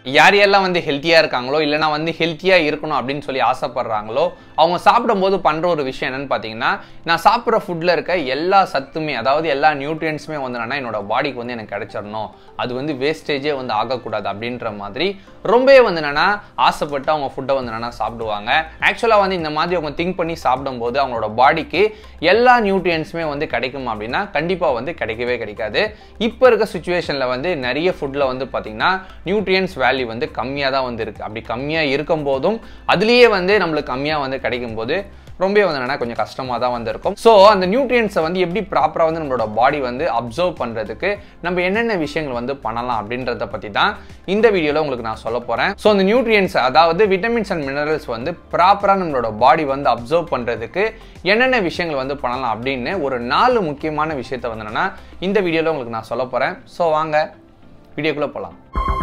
யார் யாரெல்லாம் வந்து ஹெல்த்தியாக இருக்காங்களோ இல்லைனா வந்து ஹெல்த்தியாக இருக்கணும் அப்படின்னு சொல்லி ஆசைப்படுறாங்களோ அவங்க சாப்பிடும்போது பண்ணுற ஒரு விஷயம் என்னன்னு பார்த்தீங்கன்னா நான் சாப்பிட்ற ஃபுட்டில் இருக்க எல்லா சத்துமே அதாவது எல்லா நியூட்ரியன்ஸுமே வந்து என்னன்னா என்னோட பாடிக்கு வந்து எனக்கு கிடைச்சிடணும் அது வந்து வேஸ்டேஜே வந்து ஆகக்கூடாது அப்படின்ற மாதிரி ரொம்பவே வந்து என்னன்னா ஆசைப்பட்டு அவங்க ஃபுட்டை வந்து என்னன்னா சாப்பிடுவாங்க ஆக்சுவலாக வந்து இந்த மாதிரி அவங்க திங்க் பண்ணி சாப்பிடும்போது அவங்களோட பாடிக்கு எல்லா நியூட்ரியன்ஸுமே வந்து கிடைக்கும் அப்படின்னா கண்டிப்பாக வந்து கிடைக்கவே கிடைக்காது இப்போ இருக்க சுச்சுவேஷனில் வந்து நிறைய ஃபுட்டில் வந்து பார்த்தீங்கன்னா நியூட்ரியன்ஸ் வேல்யூ வந்து கம்மியாக தான் வந்து இருக்குது அப்படி கம்மியாக இருக்கும் போதும் அதுலேயே வந்து நம்மளுக்கு கம்மியாக வந்து கிடைக்கும் போது ரொம்பவே வந்து என்னன்னா கொஞ்சம் கஷ்டமாக தான் வந்து இருக்கும் ஸோ அந்த நியூட்ரியன்ஸை வந்து எப்படி ப்ராப்பராக வந்து நம்மளோட பாடி வந்து அப்சர்வ் பண்ணுறதுக்கு நம்ம என்னென்ன விஷயங்கள் வந்து பண்ணலாம் அப்படின்றத பற்றி தான் இந்த வீடியோவில் உங்களுக்கு நான் சொல்ல போகிறேன் ஸோ அந்த நியூட்ரியன்ஸ் அதாவது விட்டமின்ஸ் அண்ட் மினரல்ஸ் வந்து ப்ராப்பராக நம்மளோட பாடி வந்து அப்சர்வ் பண்ணுறதுக்கு என்னென்ன விஷயங்கள் வந்து பண்ணலாம் அப்படின்னு ஒரு நாலு முக்கியமான விஷயத்த வந்து என்னன்னா இந்த வீடியோவில் உங்களுக்கு நான் சொல்ல போகிறேன் ஸோ வாங்க வீடியோக்குள்ளே போகலாம்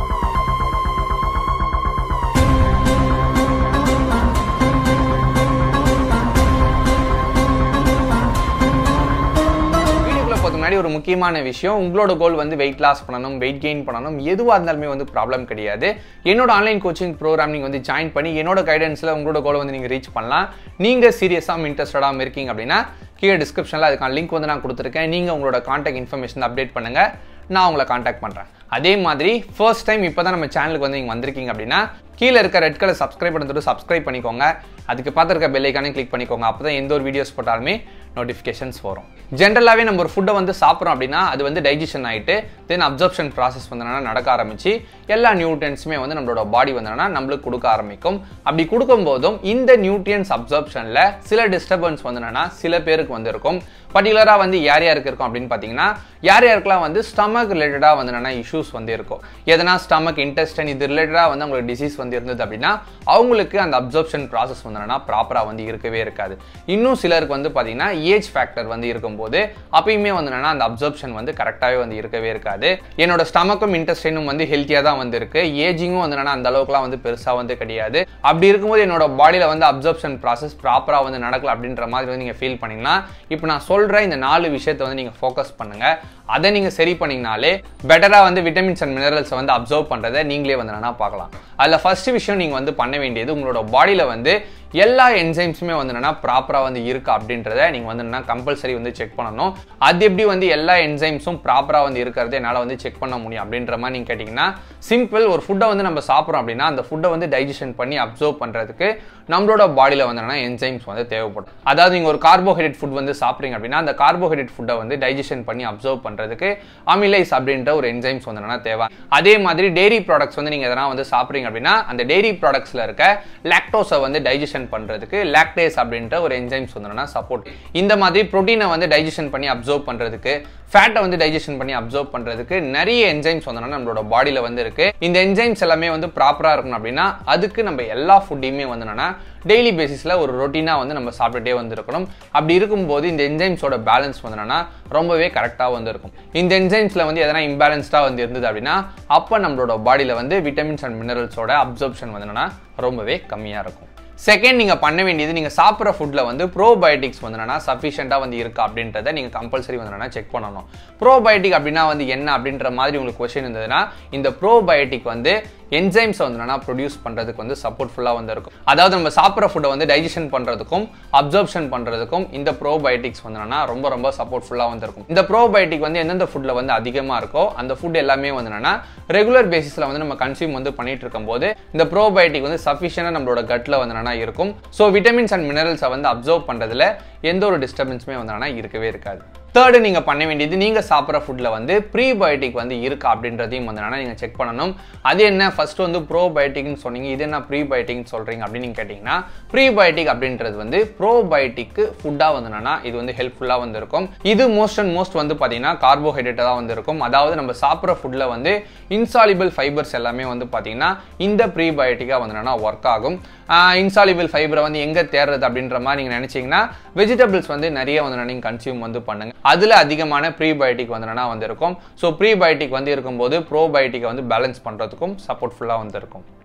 வீடியோக்குள்ள போகிறதுக்கு முன்னாடி ஒரு முக்கியமான விஷயம் உங்களோட கோல் வந்து வெயிட் லாஸ் பண்ணணும் வெயிட் கெயின் பண்ணணும் எதுவாக இருந்தாலுமே வந்து ப்ராப்ளம் கிடையாது என்னோட ஆன்லைன் கோச்சிங் ப்ரோக்ராம் நீங்கள் வந்து ஜாயின் பண்ணி என்னோட கைடன்ஸில் உங்களோட கோலை வந்து நீங்கள் ரீச் பண்ணலாம் நீங்கள் சீரியஸாக இன்ட்ரெஸ்டடாக இருக்கீங்க அப்படின்னா கீழே டிஸ்கிரிப்ஷனில் அதுக்கான லிங்க் வந்து நான் கொடுத்துருக்கேன் நீங்கள் உங்களோட காண்டாக்ட் இன்ஃபர்மேஷன் அப்டேட் பண்ணுங்கள் நான் உங்களை காண்டாக்ட் பண்ணுறேன் அதே மாதிரி ஃபர்ஸ்ட் டைம் இப்போ தான் நம்ம சேனலுக்கு வந்து நீங்கள் வந்திருக்கீங்க அப்படின்னா கீழே இருக்க ரெட் கலர் சப்ஸ்கிரைப் பண்ணுறது சப்ஸ்கிரைப் பண்ணிக்கோங்க அதுக்கு பார்த்துருக்க பெல்லைக்கானே கிளிக் பண்ணிக்கோங்க அப்போ தான் எந்த ஒரு வீடியோஸ் போட்டாலுமே நோட்டிஃபிகேஷன்ஸ் வரும் ஜென்ரலாகவே நம்ம ஒரு ஃபுட்டை வந்து சாப்பிட்றோம் அப்படின்னா அது வந்து டைஜஷன் ஆகிட்டு தென் அப்சர்ப்ஷன் ப்ராசஸ் வந்து என்னன்னா நடக்க ஆரம்பிச்சு எல்லா நியூட்ரியன்ஸுமே வந்து நம்மளோட பாடி வந்து என்னன்னா நம்மளுக்கு கொடுக்க ஆரம்பிக்கும் அப்படி கொடுக்கும் போதும் இந்த நியூட்ரியன்ஸ் அப்சர்ப்ஷனில் சில டிஸ்டர்பன்ஸ் வந்து என்னன்னா சில பேருக்கு வந்து இருக்கும் பர்டிகுலராக வந்து யார் யாருக்கு இருக்கும் அப்படின்னு பார்த்தீங்கன்னா யார் யாருக்கெல்லாம் வந்து ஸ்டமக் ரிலேட்டடாக வந்து என்னன்னா இஷ்யூஸ் வந்து இருக்கும் எதனா ஸ்டமக் இன்டெஸ்டன் இது ரிலேட்டடாக வந்து அவங்களுக்கு டிசீஸ் வந்து இருந்தது அப்படின்னா அவங்களுக்கு அந்த அப்சர்ப்ஷன் ப்ராசஸ் வந்து என்னன்னா ப்ராப்பராக வந்து இருக்கவே இருக்காது இன்னும் சிலருக்கு வந்து பார்த்தீங்கன்னா ஏஜ் ஃபேக்டர் வந்து இருக்கும்போது அப்பயுமே வந்து என்னன்னா அந்த அப்சர்ப்ஷன் வந்து கரெக்டாகவே வந்து இருக்கவே இருக்காது என்னோட ஸ்டமக்கும் இன்டெஸ்டைனும் வந்து ஹெல்த்தியாக தான் வந்து இருக்கு ஏஜிங்கும் வந்து என்னன்னா அந்த அளவுக்குலாம் வந்து பெருசாக வந்து கிடையாது அப்படி இருக்கும்போது என்னோட பாடியில் வந்து அப்சர்ப்ஷன் ப்ராசஸ் ப்ராப்பராக வந்து நடக்கல அப்படின்ற மாதிரி வந்து நீங்கள் ஃபீல் பண்ணீங்கன்னா இப்போ நான் சொல்கிற இந்த நாலு விஷயத்தை வந்து நீங்கள் ஃபோக்கஸ் பண்ணுங்க அதை நீங்கள் சரி பண்ணீங்கனாலே பெட்டராக வந்து விட்டமின்ஸ் அண்ட் மினரல்ஸை வந்து அப்சர்வ் பண்ணுறதை நீங்களே வந்து என்னன்னா பார்க்கலாம் அதில் ஃபர்ஸ்ட் விஷயம் நீங்கள் வந்து பண்ண வேண்டியது உங்களோட பாடியில் வந்து எல்லா என்சைம்ஸுமே வந்து என்னன்னா ப்ராப்பராக வந்து இருக்கா அப்படின்றத நீங்கள் வந்து என்னன்னா கம்பல்சரி வந்து செக் பண்ணணும் அது எப்படி வந்து எல்லா என்சைம்ஸும் ப்ராப்பராக வந்து இருக்கிறது என்னால் வந்து செக் பண்ண முடியும் அப்படின்ற மாதிரி நீங்கள் கேட்டிங்கன்னா சிம்பிள் ஒரு ஃபுட்டை வந்து நம்ம சாப்பிட்றோம் அப்படின்னா அந்த ஃபுட்டை வந்து டைஜஷன் பண்ணி அப்சர்வ் பண்ணுறதுக்கு நம்மளோட பாடியில் வந்து என்னன்னா என்சைம்ஸ் வந்து தேவைப்படும் அதாவது நீங்கள் ஒரு கார்போஹைட்ரேட் ஃபுட் வந்து சாப்பிட்றீங்க அப்படின்னா அந்த கார்போஹைட்ரேட் ஃபுட்டை வந்து டைஜஷன் பண்ணி அப்சர்வ் பண்ணுறதுக்கு அமிலைஸ் அப்படின்ற ஒரு என்சைம்ஸ் வந்து என்னன்னா தேவை அதே மாதிரி டெய்ரி ப்ராடக்ட்ஸ் வந்து நீங்கள் எதனா வந்து சாப்பிட்றீங்க அப்படின்னா அந்த டெய்ரி ப்ராடக்ட்ஸில் இருக்க லாக்டோஸை வந்து டைஜஷன் பண்ணுறதுக்கு லாக்டேஸ் அப்படின்ற ஒரு என்சைம்ஸ் வந்து சப்போர்ட் இந்த மாதிரி ப்ரோட்டீனை வந்து டைஜஷன் பண்ணி அப்சர்வ் பண்ணுறதுக்கு ஃபேட்டை வந்து டைஜஷன் பண்ணி அப்சர்வ் பண்ணுறதுக்கு நிறைய என்சைம்ஸ் வந்து நம்மளோட பாடியில் வந்து இருக்கு இந்த என்சைம்ஸ் எல்லாமே வந்து ப்ராப்பராக இருக்கணும் அப்படின்னா அதுக்கு நம்ம எல்லா ஃபுட்டையுமே வந்து என்னன்னா டெய்லி பேசிஸில் ஒரு ரொட்டீனாக வந்து நம்ம சாப்பிட்டுட்டே வந்து இருக்கணும் அப்படி இருக்கும்போது இந்த என்சைம்ஸோட பேலன்ஸ் வந்து என்னன்னா ரொம்பவே கரெக்டாக வந்து இருக்கும் இந்த என்சைம்ஸில் வந்து எதனா இம்பேலன்ஸ்டாக வந்து இருந்தது அப்படின்னா அப்போ நம்மளோட பாடியில் வந்து விட்டமின்ஸ் அண்ட் மினரல்ஸோட அப்சர்ப்ஷன் வந்து என்னன்னா ரொம்பவே கம்மியாக இருக்கும் செகண்ட் நீங்கள் பண்ண வேண்டியது நீங்கள் சாப்பிட்ற ஃபுட்டில் வந்து ப்ரோபயோட்டிக்ஸ் வந்து என்னன்னா சஃபிஷியண்ட்டாக வந்து இருக்கா அப்படின்றத நீங்கள் கம்பல்சரி வந்து என்னன்னா செக் பண்ணணும் ப்ரோபயோட்டிக் அப்படின்னா வந்து என்ன அப்படின்ற மாதிரி உங்களுக்கு கொஸ்டின் இருந்ததுன்னா இந்த ப்ரோபயோட்டிக் வந்து என்சைம்ஸை வந்து என்னன்னா ப்ரொடியூஸ் பண்ணுறதுக்கு வந்து சப்போர்ட்ஃபுல்லாக வந்து இருக்கும் அதாவது நம்ம சாப்பிட்ற ஃபுட்டை வந்து டைஜஷன் பண்ணுறதுக்கும் அப்சர்ப்ஷன் பண்ணுறதுக்கும் இந்த ப்ரோபயோட்டிக்ஸ் வந்து என்னன்னா ரொம்ப ரொம்ப சப்போர்ட்ஃபுல்லாக வந்து இருக்கும் இந்த ப்ரோபயோட்டிக் வந்து எந்தெந்த ஃபுட்டில் வந்து அதிகமாக இருக்கோ அந்த ஃபுட் எல்லாமே வந்து என்னன்னா ரெகுலர் பேசிஸில் வந்து நம்ம கன்சியூம் வந்து பண்ணிட்டு இருக்கும்போது இந்த ப்ரோபயோட்டிக் வந்து சஃபிஷியனாக நம்மளோட கட்டில் வந்து என்னன்னா இருக்கும் ஸோ விட்டமின்ஸ் அண்ட் மினரல்ஸை வந்து அப்சர்வ் பண்ணுறதுல எந்த ஒரு டிஸ்டர்பன்ஸுமே வந்து என்னன்னா இருக்கவே இருக்காது தேர்டு நீங்கள் பண்ண வேண்டியது நீங்கள் சாப்பிட்ற ஃபுட்டில் வந்து ப்ரீபயோட்டிக் வந்து இருக்கா அப்படின்றதையும் வந்து என்னன்னா நீங்கள் செக் பண்ணணும் அது என்ன ஃபர்ஸ்ட் வந்து ப்ரோபயோட்டிக்னு சொன்னீங்க இது என்ன ப்ரீபயோட்டிக்னு சொல்கிறீங்க அப்படின்னு நீங்கள் கேட்டிங்கன்னா ப்ரீபயோட்டிக் அப்படின்றது வந்து ப்ரோபயோட்டிக்கு ஃபுட்டாக வந்து என்னன்னா இது வந்து ஹெல்ப்ஃபுல்லாக வந்து இருக்கும் இது மோஸ்ட் அண்ட் மோஸ்ட் வந்து பார்த்தீங்கன்னா கார்போஹைட்ரேட்டாக தான் வந்து இருக்கும் அதாவது நம்ம சாப்பிட்ற ஃபுட்டில் வந்து இன்சாலிபிள் ஃபைபர்ஸ் எல்லாமே வந்து பார்த்தீங்கன்னா இந்த ப்ரீபயோட்டிக்காக வந்து என்னன்னா ஒர்க் ஆகும் இன்சாலிபிள் ஃபைபரை வந்து எங்கே தேடுறது அப்படின்ற மாதிரி நீங்கள் நினச்சிங்கன்னா வெஜிடபிள்ஸ் வந்து நிறைய வந்து நீங்கள் கன்சியூம் வந்து பண்ணுங்க அதில் அதிகமான ப்ரீபயோட்டிக் வந்து என்னன்னா வந்து இருக்கும் ஸோ ப்ரீபயோட்டிக் வந்து இருக்கும்போது ப்ரோபயோட்டிக்கை வந்து பேலன்ஸ் பண்ணுறதுக்கும் சப்போர்ட்ஃபுல்லாக வந்து இருக்கும்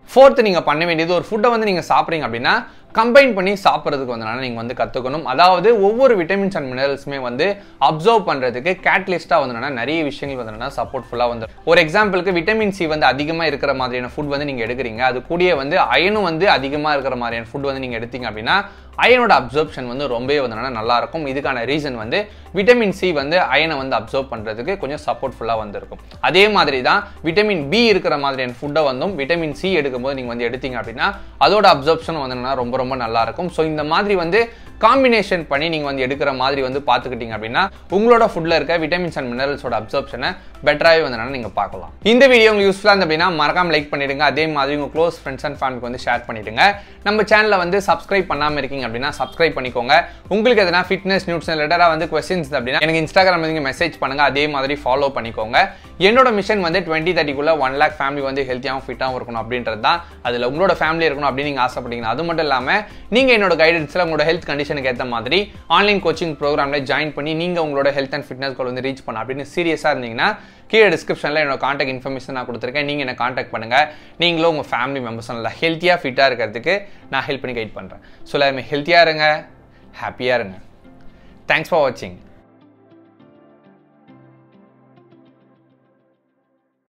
ஃபோர்த்து நீங்கள் பண்ண வேண்டியது ஒரு ஃபுட்டை வந்து நீங்கள் சாப்பிட்றீங்க அப்படின்னா கம்பைன் பண்ணி சாப்பிட்றதுக்கு வந்து நீங்கள் வந்து கற்றுக்கணும் அதாவது ஒவ்வொரு விட்டமின்ஸ் அண்ட் மினரல்ஸுமே வந்து அப்சர்வ் பண்ணுறதுக்கு கேட்லிஸ்ட்டாக வந்து நிறைய விஷயங்கள் வந்து சப்போர்ட்ஃபுல்லாக வந்து ஒரு எக்ஸாம்பிளுக்கு விட்டமின் சி வந்து அதிகமாக இருக்கிற மாதிரியான ஃபுட் வந்து நீங்கள் எடுக்கிறீங்க அது கூடயே வந்து அயனும் வந்து அதிகமாக இருக்கிற மாதிரியான ஃபுட் வந்து நீங்கள் எடுத்தீங்க அப்படின்னா அயனோட அப்சர்ப்ஷன் வந்து ரொம்பவே வந்து நல்லா இருக்கும் இதுக்கான ரீசன் வந்து விட்டமின் சி வந்து அயனை வந்து அப்சர்வ் பண்ணுறதுக்கு கொஞ்சம் சப்போர்ட்ஃபுல்லாக வந்திருக்கும் அதே மாதிரி தான் விட்டமின் பி இருக்கிற மாதிரியான ஃபுட்டை வந்தும் விட்டமின் சி எடுக்கும்போது நீங்கள் வந்து எடுத்தீங்க அப்படின்னா அதோட அப்சர்ப்ஷன் வந்து ரொம்ப ரொம்ப நல்லா இருக்கும் ஸோ இந்த மாதிரி வந்து காம்பினேஷன் பண்ணி நீங்கள் வந்து எடுக்கிற மாதிரி வந்து பார்த்துக்கிட்டீங்க அப்படின்னா உங்களோட ஃபுட்டில் இருக்க விட்டமின்ஸ் அண்ட் மினரல்ஸோட அப்சர்ப்ஷனை பெட்டராகவே வந்து நீங்கள் பார்க்கலாம் இந்த வீடியோ உங்களுக்கு யூஸ்ஃபுல்லாக இருந்து அப்படின்னா மறக்காம லைக் பண்ணிடுங்க அதே மாதிரி உங்கள் க்ளோஸ் ஃப்ரெண்ட்ஸ் அண்ட் ஃபேமிலிக்கு வந்து ஷேர் பண்ணிடுங்க நம்ம சேனலை வந்து சப்ஸ்கிரைப் பண்ணாமல் இருக்கீங்க அப்படின்னா சப்ஸ்கிரைப் பண்ணிக்கோங்க உங்களுக்கு எதனா ஃபிட்னஸ் நியூஸ் ரிலேட்டடாக வந்து கொஸ்டின்ஸ் அப்படின்னா எனக்கு இன்ஸ்டாகிராம் நீங்கள் மெசேஜ் பண்ணுங்க அதே மாதிரி ஃபாலோ பண்ணிக்கோங்க என்னோட மிஷன் வந்து டுவெண்ட்டி தேர்ட்டிக்குள்ள ஒன் லேக் ஃபேமிலி வந்து ஹெல்த்தியாகவும் ஃபிட்டாகவும் இருக்கணும் அப்படின்றது தான் அதில் உங்களோட ஃபேமிலி இருக்கணும் அப்படின்னு நீங்கள் ஆசைப்பட்டீங்கன்னா அது மட்டும் இல்லாமல் நீங்கள் என்னோட கைடன்ஸில் உங்களோட ஹெல்த் கண்டிஷனுக்கு ஏற்ற மாதிரி ஆன்லைன் கோச்சிங் ப்ரோக்ராமில் ஜாயின் பண்ணி நீங்கள் உங்களோட ஹெல்த் அண்ட் ஃபிட்னஸ் கோல் வந்து ரீச் பண்ண அப்படின்னு சீரியஸாக இருந்தீங்கன்னா கீழே டிஸ்கிரிப்ஷனில் என்னோட காண்டாக்ட் இன்ஃபர்மேஷன் நான் கொடுத்துருக்கேன் நீங்கள் என்ன காண்டாக்ட் பண்ணுங்கள் நீங்களும் உங்கள் ஃபேமிலி மெம்பர்ஸ் நல்லா ஹெல்த்தியாக ஃபிட்டாக இருக்கிறதுக்கு நான் ஹெல்ப் பண்ணி கைட் பண்ணுறேன் ஸோ எல்லாருமே ஹெல்த்தியாக இருங்க ஹாப்பியாக இருங்க தேங்க்ஸ் ஃபார் வாட்சிங்